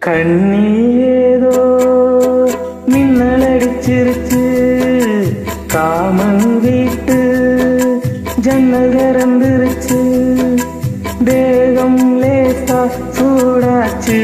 கண்ணி ஏதோ மின்னல் அடிச்சிருச்சு காமன் வீட்டு ஜன்னல் திறந்துருச்சு தேகம் லேசா சூடாச்சு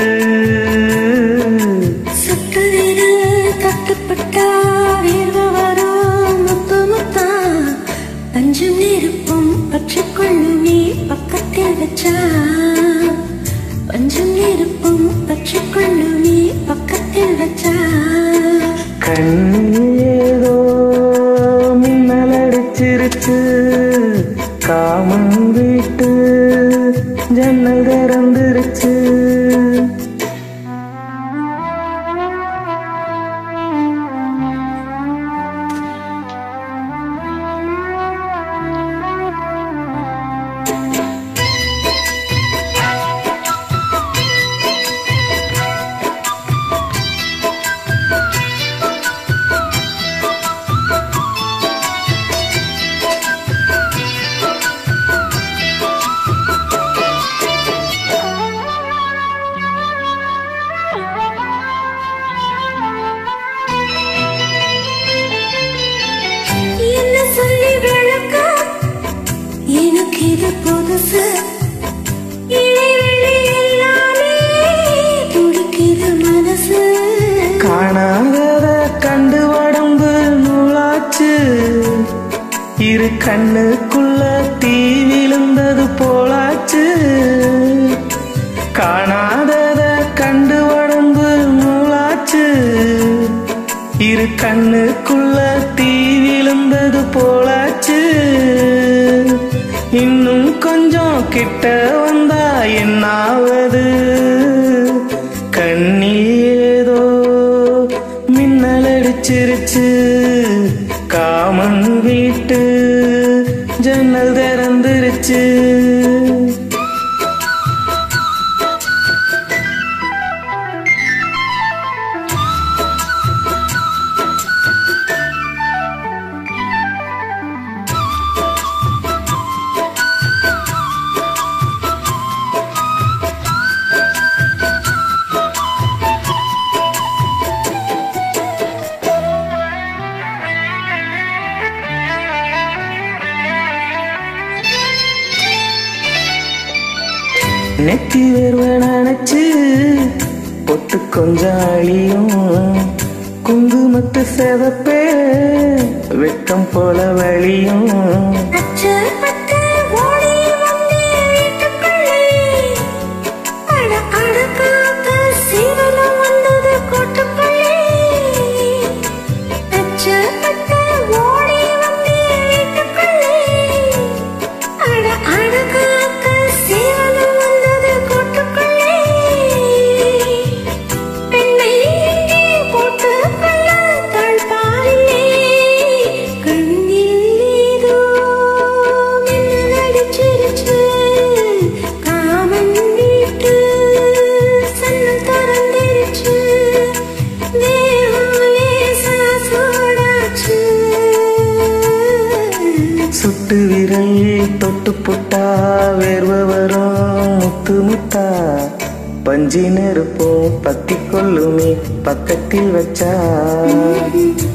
சுட்டுவிரு தட்டுப்பட்டா வேர்வை வரும் முத்து முத்தா பஞ்சும் நெருப்பும் பற்றிக்கொள்ளுமே பக்கத்தில் வச்சா பஞ்சும் நெருப்பும் பற்றிக்கொள்ளுமே பக்கத்தில் வச்சா கண்ணி ஏதோ மின்னல் அடிச்சிருச்சு காமன் வீட்டு ஜன்னல் திறந்துருச்சு என்ன சொல்லி விளக்க எனக்கு இது புதுசு இடைவெளி எல்லாமே துடிக்குது மனசு காணாதத கண்டு உடம்பு நூலாச்சு இரு கண்ணுக்குள்ள தீ விழுந்தது போலாச்சு காணாதத கண்டு உடம்பு நூலாச்சு இரு கண்ணுக்குள்ள தீ விழுந்தது போலாச்சு இன்னும் கொஞ்சம் கிட்ட வந்தா என்னாவது கண்ணி ஏதோ மின்னல் அடிச்சிருச்சு காமன் வீட்டு ஜன்னல் திறந்துருச்சு நெத்தி வேர்வை நினைச்சு பொட்டு கொஞ்சம் அழியும் குங்குமத்து செவப்பே வெட்கம் போல வழியும் அச்சப்பட்டு ஓடி வந்தே வீட்டுக்குள்ளே. அட அட காத்து சீவனம் வந்தது கூட்டுக்குள்ளே. அச்சப்பட்டு ஓடி வந்தே வீட்டுக்குள்ளே. அட அட காத்து சீவனம் வந்தது கூட்டுக்குள்ளே. பெண்ணை எங்கே போட்டுக்கொள்ள தாழ்பாரில்லை. கண்ணில் ஏதோ மின்னல் அடிச்சிருச்சு. காமன் வீட்டு சன்னல் திறந்திருச்சு. தேகம் லேசா சூடாச்சு. சுட்டு விரல் தொட்டு புட்டா வேர்வை வரும் முத்து முத்தா பஞ்சி நெருப்போம் பத்தி கொள்ளுமே பக்கத்தில் வச்சா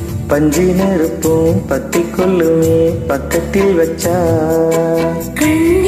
பஞ்சி நெருப்போம் பத்தி கொள்ளுமே பக்கத்தில் வச்சா கண்